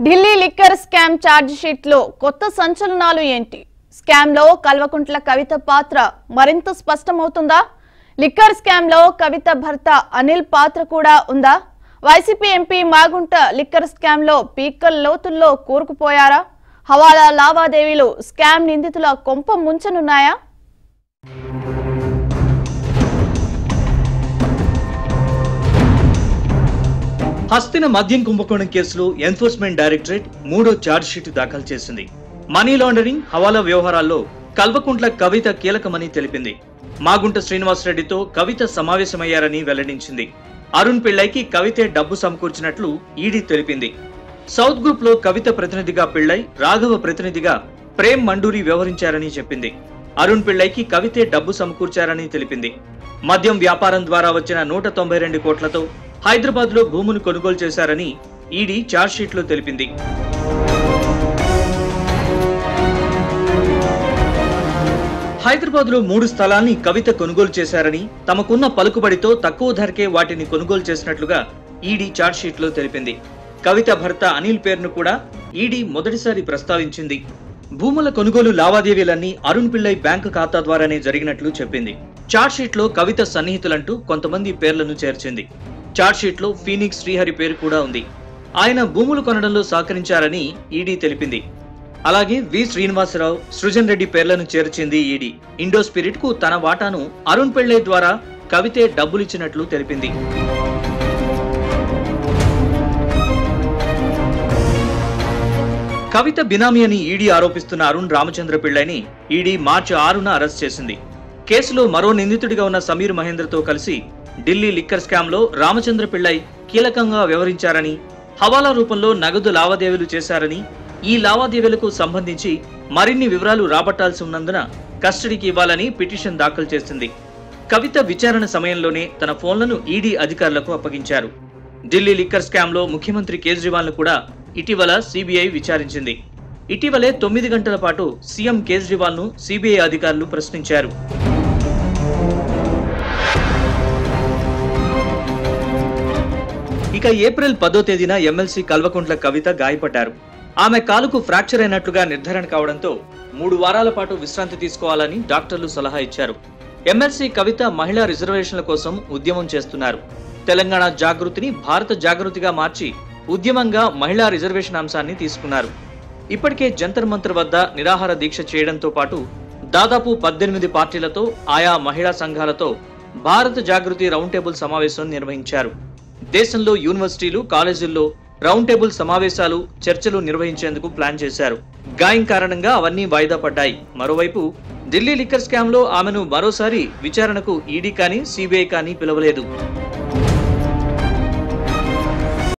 Delhi liquor scam charge sheet లో కొత్త సంచలనాలు ఏంటి స్కామ్ లో కల్వకుంట్ల కవిత పాత్ర మరింత స్పష్టమవుతుందా లిక్కర్ స్కామ్ లో కవిత భర్త అనిల్ పాత్ర కూడా ఉందా YCP MP Magunta liquor scam లో పీకల్ లోతుల్లో కూరుకుపోయారా హవాలా లావాదేవీలు స్కామ్ నిందితుల కొంప ముంచనున్నాయా హస్తిన మద్యం కుంభకోణం కేసులో ఎన్ఫోర్స్మెంట్ డైరెక్టరేట్ మూడో ఛార్జ్షీట్ దాఖలు చేసింది మనీ లాండరింగ్ హవాలా వ్యవహారాల్లో కల్వకుంట్ల కవిత కీలకమని తెలిపింది మాగుంట శ్రీనివాసరెడ్డితో కవిత సమావేశమయ్యారని వెల్లడించింది అరుణ్ పిళ్ళైకి కవితే డబ్బు సమకూర్చినట్లు ఈడీ తెలిపింది సౌత్ గ్రూప్ లో కవిత ప్రతినిధిగా పిళ్ళై రాఘవ ప్రతినిధిగా ప్రేమ్ మండూరి వ్యవహరించారని చెప్పింది అరుణ్ పిళ్ళైకి కవితే డబ్బు సమకూర్చారని తెలిపింది మద్యం వ్యాపారం ద్వారా వచ్చిన నూట తొంభై రెండు కోట్లతో హైదరాబాద్ లో భూములు కొనుగోలు చేశారని ఈడీ ఛార్జ్షీట్లో తెలిపింది హైదరాబాద్ లో మూడు స్థలాల్ని కవిత కొనుగోలు చేశారని తమకున్న పలుకుబడితో తక్కువ ధరకే వాటిని కొనుగోలు చేసినట్లుగా ఈడీ ఛార్జ్షీట్లో తెలిపింది కవిత భర్త అనిల్ పేరును కూడా ఈడీ మొదటిసారి ప్రస్తావించింది భూముల కొనుగోలు లావాదేవీలన్నీ అరుణ్ పిల్లై బ్యాంకు ఖాతా ద్వారానే జరిగినట్లు చెప్పింది ఛార్జ్షీట్లో కవిత సన్నిహితులంటూ కొంతమంది పేర్లను చేర్చింది ఛార్జ్షీట్లో ఫీనిక్స్ శ్రీహరి పేరు కూడా ఉంది ఆయన భూములు కొనడంలో సహకరించారని ఈడీ తెలిపింది అలాగే వి శ్రీనివాసరావు సృజన్ రెడ్డి పేర్లను చేర్చింది ఈడీ ఇండో స్పిరిట్ కు తన వాటాను అరుణ్ పెళ్లే ద్వారా కవితే డబ్బులిచ్చినట్లు తెలిపింది కవిత బినామీ అని ఈడీ ఆరోపిస్తున్న అరుణ్ రామచంద్ర పిళ్ళైని ఈడీ మార్చి ఆరున అరెస్ట్ చేసింది కేసులో మరో నిందితుడిగా ఉన్న సమీర్ మహేంద్రతో కలిసి ఢిల్లీ లిక్కర్ స్కామ్ లో రామచంద్ర పిళ్ళై కీలకంగా వ్యవహరించారని హవాలా రూపంలో నగదు లావాదేవీలు చేశారని ఈ లావాదేవీలకు సంబంధించి మరిన్ని వివరాలు రాబట్టాల్సి ఉన్నందున కస్టడీకి ఇవ్వాలని పిటిషన్ దాఖలు చేసింది కవిత విచారణ సమయంలోనే తన ఫోన్లను ఈడీ అధికారులకు అప్పగించారు ఢిల్లీ లిక్కర్ స్కామ్ లో ముఖ్యమంత్రి కేజ్రీవాల్ ను కూడా ఇటీవల సిబిఐ విచారించింది ఇటీవలే తొమ్మిది గంటల పాటు సీఎం కేజ్రీవాల్ ను సిబిఐ అధికారులు ప్రశ్నించారు ఇక ఏప్రిల్ పదో తేదీన ఎమ్మెల్సీ కల్వకుంట్ల కవిత గాయపడ్డారు ఆమె కాలుకు ఫ్రాక్చర్ అయినట్లుగా నిర్ధారణ కావడంతో మూడు వారాల పాటు విశ్రాంతి తీసుకోవాలని డాక్టర్లు సలహా ఇచ్చారు ఎమ్మెల్సీ కవిత మహిళా రిజర్వేషన్ల కోసం ఉద్యమం చేస్తున్నారు తెలంగాణ జాగృతిని భారత జాగృతిగా మార్చి ఉద్యమంగా మహిళా రిజర్వేషన్ అంశాన్ని తీసుకున్నారు ఇప్పటికే జంతర్ మంతర్ వద్ద నిరాహార దీక్ష చేయడంతో పాటు దాదాపు పద్దెనిమిది పార్టీలతో ఆయా మహిళా సంఘాలతో భారత జాగృతి రౌండ్ టేబుల్ సమావేశం నిర్వహించారు దేశంలో యూనివర్సిటీలు కాలేజీల్లో రౌండ్ టేబుల్ సమావేశాలు చర్చలు నిర్వహించేందుకు ప్లాన్ చేశారు గాయం కారణంగా అవన్నీ వాయిదా పడ్డాయి మరోవైపు ఢిల్లీ లిక్కర్ స్కామ్ లో ఆమెను మరోసారి విచారణకు ఈడీ కానీ సిబిఐ కానీ పిలవలేదు